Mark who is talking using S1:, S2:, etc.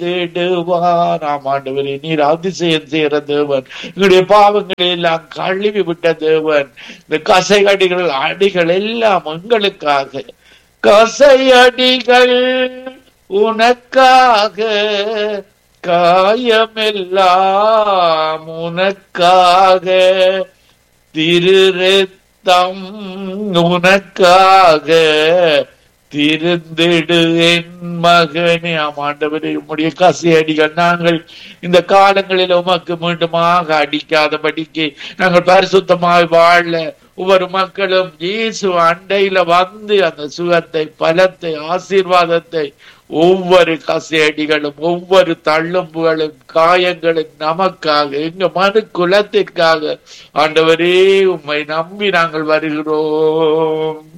S1: திருந்திடுவார் ஆமாண்டவரே நீர் அதிசயம் செய்கிற தேவன் எங்களுடைய பாவங்களை எல்லாம் கழுவி விட்ட தேவன் இந்த கசையடிகள் அடிகள் எல்லாம் எங்களுக்காக கசையடிகள் உனக்காக காயமெல்லாம் உனக்காக திருரத்தம் உனக்காக திருந்திடு என் மகனே ஆமாண்டவரே உம்முடைய கசையடிகள் நாங்கள் இந்த காலங்களில் உமக்கு மீண்டுமாக அடிக்காதபடிக்கு நாங்கள் பரிசுத்தமாய் வாழ ஒவ்வொரு மக்களும் இயேசு அண்டையில வந்து அந்த சுகத்தை பலத்தை ஆசீர்வாதத்தை ஒவ்வொரு கசையடிகளும் ஒவ்வொரு தள்ளும்புகளும் காயங்களும் நமக்காக எங்க மனு குலத்திற்காக ஆண்டவரே உம்மை நம்பி நாங்கள் வருகிறோம்